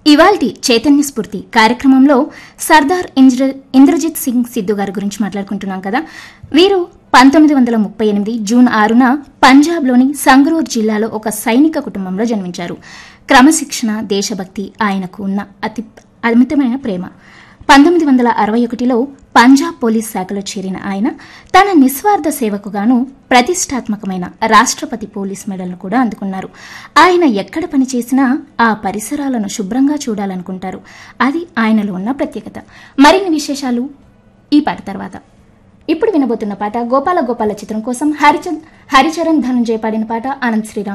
ఇవాల్టి చైతన్య స్ఫూర్తి కార్యక్రమంలో సర్దార్ ఇంద్ర ఇంద్రజిత్ సింగ్ సిద్ధు గారి గురించి మాట్లాడుకుంటున్నాం కదా వీరు పంతొమ్మిది వందల ముప్పై ఎనిమిది జూన్ ఆరున పంజాబ్లోని సంగ్రూర్ జిల్లాలో ఒక సైనిక కుటుంబంలో జన్మించారు క్రమశిక్షణ దేశభక్తి ఆయనకు ఉన్న అతి అమితమైన ప్రేమ పంతొమ్మిది వందల అరవై ఒకటిలో పంజాబ్ పోలీస్ శాఖలో చేరిన ఆయన తన నిస్వార్థ సేవకు గాను ప్రతిష్టాత్మకమైన రాష్ట్రపతి పోలీస్ మెడల్ను కూడా అందుకున్నారు ఆయన ఎక్కడ పనిచేసినా ఆ పరిసరాలను శుభ్రంగా చూడాలనుకుంటారు అది ఆయనలో ఉన్న ప్రత్యేకత మరిన్ని విశేషాలు ఈ పాట తర్వాత ఇప్పుడు వినబోతున్న పాట గోపాల గోపాల చిత్రం కోసం హరిచంద్ హరిచరణ్ ధనంజయ పాడిన పాట అనంత్ శ్రీరామ్